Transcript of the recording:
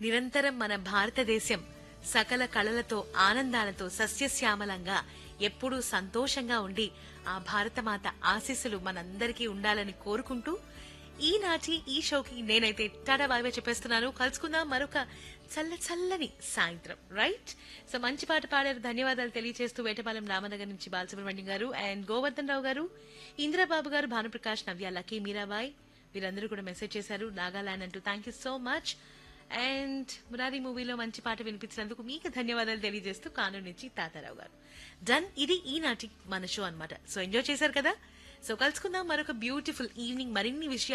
నిరంతరం మన భారతదేశం సకల కళలతో ఆనందాలతో సస్యశ్యామలంగా ఎప్పుడూ సంతోషంగా ఉండి ఆ భారతమాత ఆశీస్సులు మనందరికీ ఉండాలని కోరుకుంటూ ఈనాటి ఈ షోకి నేనైతే టాటా బాయ్ బాయ్ చెప్పేస్తున్నాను కలుసుకుందాం మరొక చల్ల చల్లని సాయంత్రం రైట్ సో మంచి పాట పాడారు ధన్యవాదాలు తెలియజేస్తూ వేటపాలెం రామనగర్ నుంచి బాలసుబ్రహ్మణ్యం గారు అండ్ గోవర్ధన్ రావు గారు ఇందిరాబాబు గారు భానుప్రకాష్ నవ్య లక్కీ మీరాబాయ్ వీరందరూ కూడా మెసేజ్ చేశారు నాగాలాండ్ అంటూ thank you so much and Murari మూవీలో మంచి పాట వినిపించినందుకు మీకు ధన్యవాదాలు తెలియజేస్తూ కానూరు నుంచి తాతారావు గారు డన్ ఇది ఈనాటి మన షో అన్నమాట సో ఎంజాయ్ చేశారు కదా సో కలుసుకుందాం మరొక బ్యూటిఫుల్ ఈవినింగ్ మరిన్ని విషయాలు